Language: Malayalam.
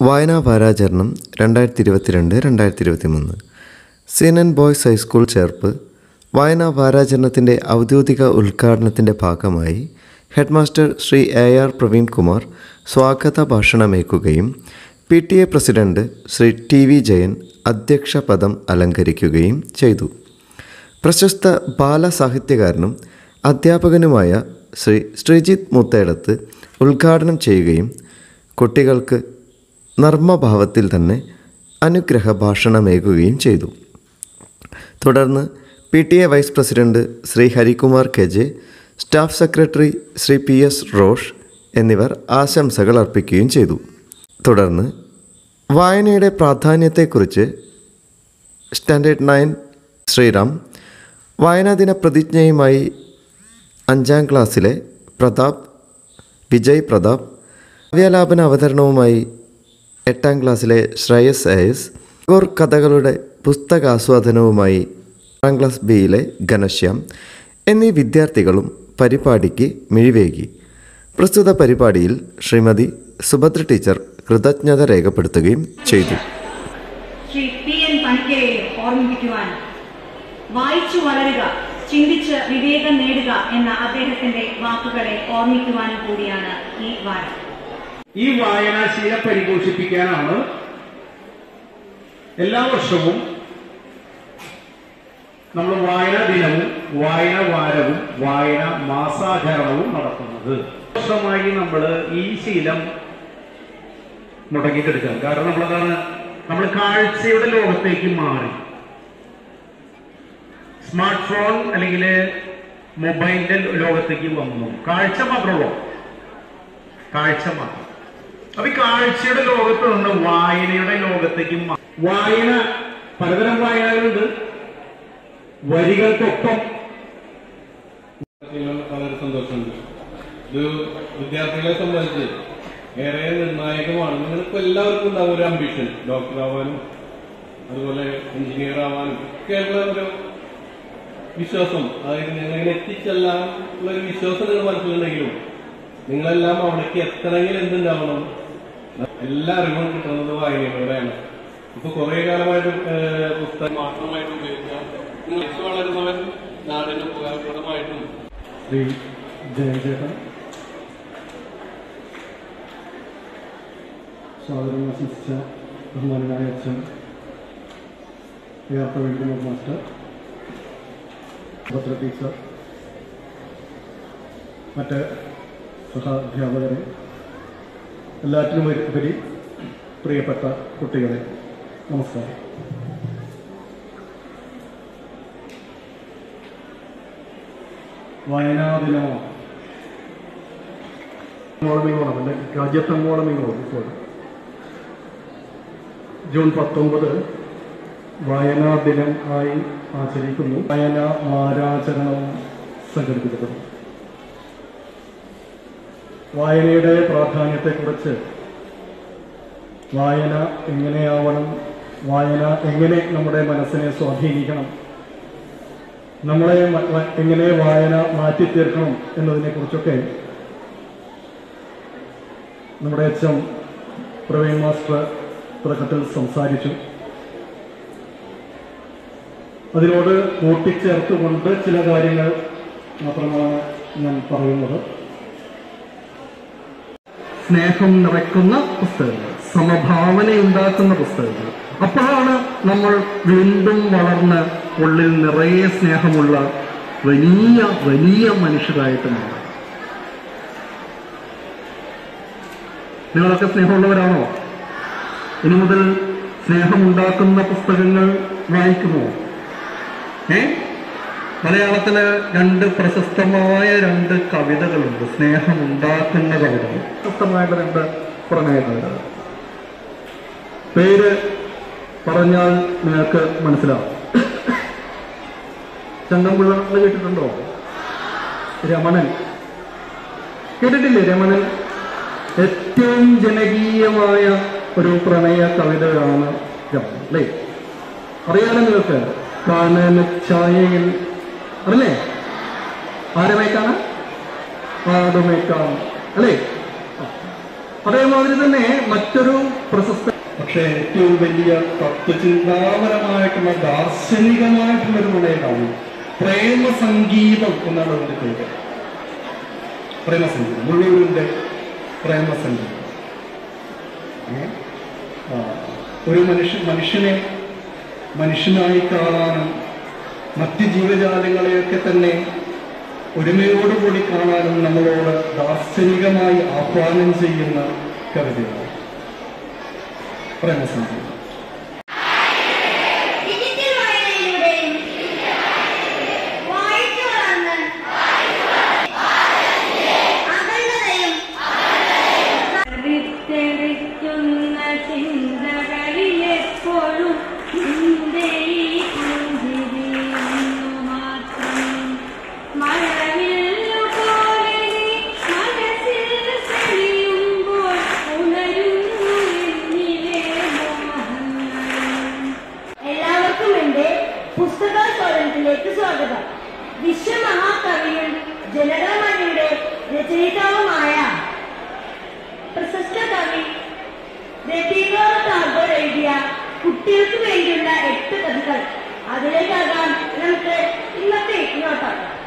വായനാ വാരാചരണം രണ്ടായിരത്തി ഇരുപത്തിരണ്ട് രണ്ടായിരത്തി ഇരുപത്തി മൂന്ന് സീനൻ ബോയ്സ് ഹൈസ്കൂൾ ചേർപ്പ് വായനാ വാരാചരണത്തിൻ്റെ ഔദ്യോഗിക ഉദ്ഘാടനത്തിൻ്റെ ഭാഗമായി headmaster Shri A R Praveen Kumar സ്വാഗത ഭാഷണമേക്കുകയും P T A president Shri T V Jayan അധ്യക്ഷ പദം അലങ്കരിക്കുകയും ചെയ്തു പ്രശസ്ത ബാലസാഹിത്യകാരനും അധ്യാപകനുമായ ശ്രീ ശ്രീജിത്ത് മുത്തേടത്ത് ഉദ്ഘാടനം ചെയ്യുകയും കുട്ടികൾക്ക് നർമ്മഭാവത്തിൽ തന്നെ അനുഗ്രഹ ഭാഷണമേകുകയും ചെയ്തു തുടർന്ന് P T A vice president Shri Harikumar K J staff secretary Shri P S Rosh എന്നിവർ ആശംസകൾ അർപ്പിക്കുകയും ചെയ്തു തുടർന്ന് വായനയുടെ പ്രാധാന്യത്തെക്കുറിച്ച് സ്റ്റാൻഡേർഡ് നയൻ ശ്രീറാം വായനാദിന പ്രതിജ്ഞയുമായി അഞ്ചാം ക്ലാസ്സിലെ പ്രതാപ് വിജയ് പ്രതാപ് കാവ്യാലാപന അവതരണവുമായി എട്ടാം ക്ലാസ്സിലെ ശ്രേയസ് എസ് ഗോർ കഥകളുടെ പുസ്തകാസ്വാദനവുമായി ആറാം ക്ലാസ് ബിയിലെ ഘനശ്യാം എന്നീ വിദ്യാർത്ഥികളും പരിപാടിക്ക് മിഴിവേകി പ്രസ്തുത പരിപാടിയിൽ ശ്രീമതി സുഭദ്ര ടീച്ചർ കൃതജ്ഞത രേഖപ്പെടുത്തുകയും ചെയ്തു ശ്രീ പി എൻ പണിക്കരെ ഓർമ്മിപ്പിക്കുവാൻ വായിച്ചു വളരുക ചിന്തിച്ച് വിവേകം നേടുക എന്ന അദ്ദേഹത്തിന്റെ വാക്കുകളെ ഓർമ്മിക്കുവാനും കൂടിയാണ് ഈ വാരം ഈ വായനാശീലം പരിപോഷിപ്പിക്കാനാണ് എല്ലാ വർഷവും നമ്മൾ വായനാ ദിനവും വായനാ വാരവും വായന മാസാചരണവും നടത്തുന്നത് വർഷമായി നമ്മൾ ഈ ശീലം മുടങ്ങിക്കെടുക്കാം കാരണം നമ്മളതാണ് നമ്മൾ കാഴ്ചയുടെ ലോകത്തേക്ക് മാറി സ്മാർട്ട് ഫോൺ അല്ലെങ്കിൽ മൊബൈലിന്റെ ലോകത്തേക്ക് വന്നു കാഴ്ച മാത്രമുള്ളൂ കാഴ്ച മാത്രം അപ്പൊ ഈ കാഴ്ചയുടെ ലോകത്ത് നിന്ന് വായനയുടെ ലോകത്തേക്ക് മാ- വായന പലതരം വായനകളുണ്ട് വരികൾക്കൊപ്പം നിങ്ങൾ വളരെ സന്തോഷമുണ്ട് ഇത് വിദ്യാർത്ഥികളെ സംബന്ധിച്ച് ഏറെ നിർണായകമാണ് നിങ്ങൾക്ക് എല്ലാവർക്കും ഉണ്ടാവും ഒരു അംബിഷൻ ഡോക്ടർ ആവാനും അതുപോലെ എഞ്ചിനീയർ ആവാനും ഒക്കെയുള്ള ഒരു വിശ്വാസം അതായത് ഞങ്ങൾ എത്തിച്ചെല്ലാം ഉള്ള ഒരു വിശ്വാസം നിങ്ങൾ മനസ്സിലുണ്ടെങ്കിലും നിങ്ങളെല്ലാം അവിടേക്ക് എത്തണമെങ്കിൽ എന്തുണ്ടാവണം എല്ലാ അറിവും കിട്ടുന്നത് വായനയിലൂടെയാണ് ഇപ്പൊ കുറെ കാലമായിട്ട് ഏഹ്, പുസ്തകം മാത്രമായിട്ട് ഉപയോഗിക്കാം നിങ്ങൾ വളരുന്നവൻ നാടിന് ഉപകാരപ്രദമായിട്ടും ശ്രീ ജയചേട്ടൻ സ്വാഗതം ആശംസിച്ച ബഹുമാനായ അച്ഛൻ ഏർ പ്രവീൺകുമാർ മാസ്റ്റർ ഭദ്ര ടീച്ചർ മറ്റ് സഹാധ്യാപകരെ എല്ലാറ്റിനും ഉപരി പ്രിയപ്പെട്ട കുട്ടികളെ നമസ്കാരം വായനാ ദിനമാണ് മോളമിങ്ങോളം അല്ലെ രാജ്യത്തെങ്ങോളമിങ്ങോളം ഇപ്പോൾ ജൂൺ പത്തൊമ്പത് വായനാ ദിനം ആയി ആചരിക്കുന്നു വായനാ വാരാചരണവും സംഘടിപ്പിക്കപ്പെടുന്നു വായനയുടെ പ്രാധാന്യത്തെക്കുറിച്ച് വായന എങ്ങനെയാവണം വായന എങ്ങനെ നമ്മുടെ മനസ്സിനെ സ്വാധീനിക്കണം നമ്മളെ മ- വ- എങ്ങനെ വായന മാറ്റിത്തീർക്കണം എന്നതിനെ കുറിച്ചൊക്കെ നമ്മുടെ അച്ഛൻ പ്രവീൺ മാസ്റ്റർ തുടക്കത്തിൽ സംസാരിച്ചു അതിനോട് കൂട്ടിച്ചേർത്തുകൊണ്ട് ചില കാര്യങ്ങൾ മാത്രമാണ് ഞാൻ പറയുന്നത് സ്നേഹം നിറയ്ക്കുന്ന പുസ്തകങ്ങൾ സമഭാവനയുണ്ടാക്കുന്ന പുസ്തകങ്ങൾ അപ്പോഴാണ് നമ്മൾ വീണ്ടും വളർന്ന് ഉള്ളിൽ നിറയെ സ്നേഹമുള്ള വലിയ വലിയ മനുഷ്യരായിട്ട് മാറും നിങ്ങളൊക്കെ സ്നേഹമുള്ളവരാണോ ഇനി മുതൽ സ്നേഹമുണ്ടാക്കുന്ന പുസ്തകങ്ങൾ വായിക്കുമോ ഏ മലയാളത്തില് രണ്ട് പ്രശസ്തമായ രണ്ട് കവിതകളുണ്ട് സ്നേഹമുണ്ടാക്കുന്ന കവിതകൾ പ്രശസ്തമായിട്ട് രണ്ട് പ്രണയ കവിതകൾ പേര് പറഞ്ഞാൽ നിങ്ങൾക്ക് മനസ്സിലാവും ചന്തംപിള്ള കേട്ടിട്ടുണ്ടോ രമണൻ കേട്ടിട്ടില്ലേ രമണൻ ഏറ്റവും ജനകീയമായ ഒരു പ്രണയ കവിതയാണ് രമണൻ അല്ലേ അറിയാലോ നിങ്ങൾക്ക് കാനന ഛായയിൽ അറിയില്ലേ ആരെ മേക്കാണ് ആടുമേക്കാം അല്ലേ ആ. അതേമാതിരി തന്നെ മറ്റൊരു പ്രശസ്ത പക്ഷേ ഏറ്റവും വലിയ തത്വചിന്താപരമായിട്ടുള്ള ദാർശനികമായിട്ടുള്ള ഒരു നുണയാണ് പ്രേമസംഗീതം എന്നാണ് അതിന്റെ പേര് പ്രേമസംഗീതം മുള്ളൂരിന്റെ പ്രേമസംഗീതം ഏ? ആ, ഒരു മനുഷ്യ മനുഷ്യനെ മനുഷ്യനായി കാണാനും മറ്റ് ജീവജാലങ്ങളെയൊക്കെ തന്നെ ഒരുമയോടുകൂടി കാണാനും നമ്മളോട് ദാർശനികമായി ആഹ്വാനം ചെയ്യുന്ന കവിതയാണ് പ്രേമസംഗീതം ഡിജിറ്റൽ വായനയിലൂടെയും വായിച്ചു വളർന്ന് അകന്നതയും വിത്തെറിക്കുന്ന ചിന്തകളിലെപ്പോഴും നിന്റെ ഈ പുഞ്ചിരിയൊന്നു മാത്രം മഴവില്ലു പോലെ നീ മനസ്സിൽ തെളിയുമ്പോൾ ഉണരുന്നു എന്നിലെ മോഹങ്ങളും എല്ലാവർക്കും എന്റെ പുസ്തക സ്വാതന്ത്ര്യത്തിലേക്ക് സ്വാഗതം വിശ്വമഹാകവിയും ജനഗണമനയുടെ രചയിതാവുമായ പ്രശസ്ത കവി രവീന്ദ്രനാഥ് ടാഗോർ എഴുതിയ കുട്ടികൾക്ക് വേണ്ടിയുള്ള എട്ട് കഥകൾ അതിലേക്കാകാം നമുക്ക് ഇന്നത്തെ നോട്ടാക്കാം